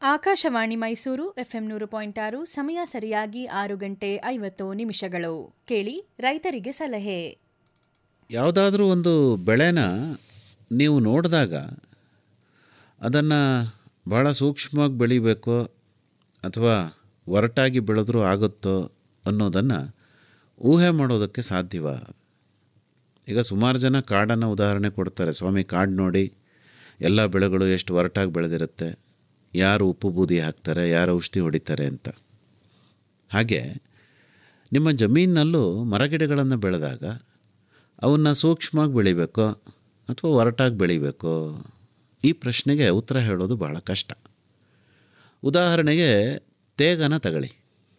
Akashvani Mysuru FM ನೂರು point ಆರು ಸಮಯ ಸರಿಯಾಗಿ ಆರು ಗಂಟೆ ಐವತ್ತು ನಿಮಿಷಗಳು ಕೇಳಿ ರೈತರಿಗೆ ಸಲಹೆ ಯಾವುದಾದ್ರೂ ಒಂದು ಬೆಳೆನ ನೀವು ನೋಡಿದಾಗ ಅದನ್ನು ಭಾಳ ಸೂಕ್ಷ್ಮವಾಗಿ ಬೆಳಿಬೇಕೋ ಅಥವಾ ಒರಟಾಗಿ ಬೆಳೆದ್ರೂ ಆಗುತ್ತೋ ಅನ್ನೋದನ್ನು ಊಹೆ ಮಾಡೋದಕ್ಕೆ ಸಾಧ್ಯವ ಈಗ ಸುಮಾರು ಜನ ಕಾಡನ್ನು ಉದಾಹರಣೆ ಕೊಡ್ತಾರೆ ಸ್ವಾಮಿ ಕಾಡು ನೋಡಿ ಎಲ್ಲ ಬೆಳೆಗಳು ಎಷ್ಟು ಒರಟಾಗಿ ಬೆಳೆದಿರುತ್ತೆ ಯಾರು ಉಪ್ಪು ಬೂದಿ ಹಾಕ್ತಾರೆ ಯಾರು ಔಷಧಿ ಹೊಡಿತಾರೆ ಅಂತ ಹಾಗೆ ನಿಮ್ಮ ಜಮೀನಿನಲ್ಲೂ ಮರಗಿಡಗಳನ್ನು ಬೆಳೆದಾಗ ಅವನ್ನ ಸೂಕ್ಷ್ಮವಾಗಿ ಬೆಳಿಬೇಕೋ ಅಥವಾ ಒರಟಾಗಿ ಬೆಳಿಬೇಕೋ ಈ ಪ್ರಶ್ನೆಗೆ ಉತ್ತರ ಹೇಳೋದು ಭಾಳ ಕಷ್ಟ ಉದಾಹರಣೆಗೆ ತೇಗನ ತಗೊಳ್ಳಿ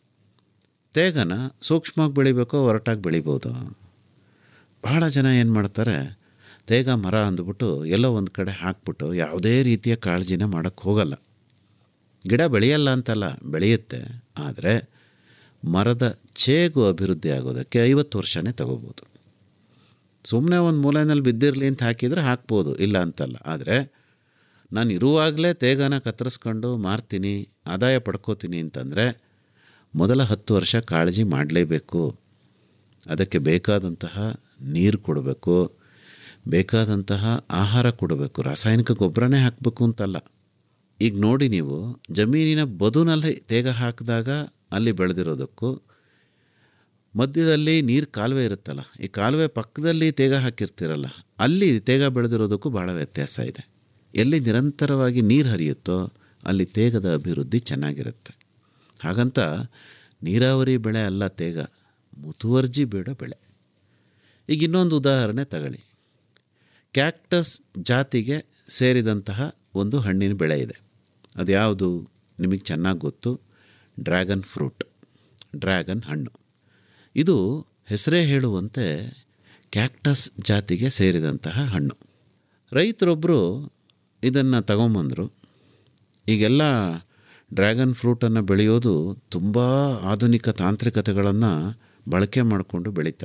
ತೇಗನ ಸೂಕ್ಷ್ಮವಾಗಿ ಬೆಳಿಬೇಕೋ ಒರಟಾಗಿ ಬೆಳಿಬೋದು ಬಹಳ ಜನ ಏನು ಮಾಡ್ತಾರೆ ತೇಗ ಮರ ಅಂದ್ಬಿಟ್ಟು ಎಲ್ಲೋ ಒಂದು ಕಡೆ ಹಾಕ್ಬಿಟ್ಟು ಯಾವುದೇ ರೀತಿಯ ಕಾಳಜಿನ ಮಾಡೋಕ್ಕೆ ಹೋಗಲ್ಲ ಗಿಡ ಬೆಳೆಯಲ್ಲ ಅಂತಲ್ಲ ಬೆಳೆಯುತ್ತೆ ಆದರೆ ಮರದ ಚೇಗು ಅಭಿವೃದ್ಧಿ ಆಗೋದಕ್ಕೆ ಐವತ್ತು ವರ್ಷನೇ ತಗೋಬೋದು ಸುಮ್ಮನೆ ಒಂದು ಮೂಲೆಯಲ್ಲಿ ಬಿದ್ದಿರಲಿ ಅಂತ ಹಾಕಿದರೆ ಹಾಕ್ಬೋದು ಇಲ್ಲ ಅಂತಲ್ಲ ಆದರೆ ನಾನು ಇರುವಾಗಲೇ ತೇಗನ ಕತ್ತರಿಸ್ಕೊಂಡು ಮಾರ್ತೀನಿ ಆದಾಯ ಪಡ್ಕೋತೀನಿ ಅಂತಂದರೆ ಮೊದಲ ಹತ್ತು ವರ್ಷ ಕಾಳಜಿ ಮಾಡಲೇಬೇಕು ಅದಕ್ಕೆ ಬೇಕಾದಂತಹ ನೀರು ಕೊಡಬೇಕು ಬೇಕಾದಂತಹ ಆಹಾರ ಕೊಡಬೇಕು ರಾಸಾಯನಿಕ ಗೊಬ್ಬರನೇ ಹಾಕಬೇಕು ಅಂತಲ್ಲ ಈಗ ನೋಡಿ ನೀವು ಜಮೀನಿನ ಬದುನಲ್ಲಿ ತೇಗ ಹಾಕಿದಾಗ ಅಲ್ಲಿ ಬೆಳೆದಿರೋದಕ್ಕೂ ಮಧ್ಯದಲ್ಲಿ ನೀರು ಕಾಲುವೆ ಇರುತ್ತಲ್ಲ ಈ ಕಾಲುವೆ ಪಕ್ಕದಲ್ಲಿ ತೇಗ ಹಾಕಿರ್ತೀರಲ್ಲ ಅಲ್ಲಿ ತೇಗ ಬೆಳೆದಿರೋದಕ್ಕೂ ಭಾಳ ವ್ಯತ್ಯಾಸ ಇದೆ ಎಲ್ಲಿ ನಿರಂತರವಾಗಿ ನೀರು ಹರಿಯುತ್ತೋ ಅಲ್ಲಿ ತೇಗದ ಅಭಿವೃದ್ಧಿ ಚೆನ್ನಾಗಿರುತ್ತೆ ಹಾಗಂತ ನೀರಾವರಿ ಬೆಳೆ ಅಲ್ಲ ತೇಗ ಮುತುವರ್ಜಿ ಬೇಡ ಬೆಳೆ ಈಗ ಇನ್ನೊಂದು ಉದಾಹರಣೆ ತಗೊಳ್ಳಿ ಕ್ಯಾಕ್ಟಸ್ ಜಾತಿಗೆ ಸೇರಿದಂತಹ ಒಂದು ಹಣ್ಣಿನ ಬೆಳೆ ಇದೆ ಅದು ಯಾವುದು ನಿಮಗೆ ಚೆನ್ನಾಗಿ ಗೊತ್ತು ಡ್ರ್ಯಾಗನ್ ಫ್ರೂಟ್ ಡ್ರ್ಯಾಗನ್ ಹಣ್ಣು ಇದು ಹೆಸರೇ ಹೇಳುವಂತೆ ಕ್ಯಾಕ್ಟಸ್ ಜಾತಿಗೆ ಸೇರಿದಂತಹ ಹಣ್ಣು ರೈತರೊಬ್ಬರು ಇದನ್ನು ತಗೊಂಬಂದರು ಈಗೆಲ್ಲ ಡ್ರ್ಯಾಗನ್ ಫ್ರೂಟನ್ನು ಬೆಳೆಯೋದು ತುಂಬ ಆಧುನಿಕ ತಾಂತ್ರಿಕತೆಗಳನ್ನು ಬಳಕೆ ಮಾಡಿಕೊಂಡು ಬೆಳೀತಾರೆ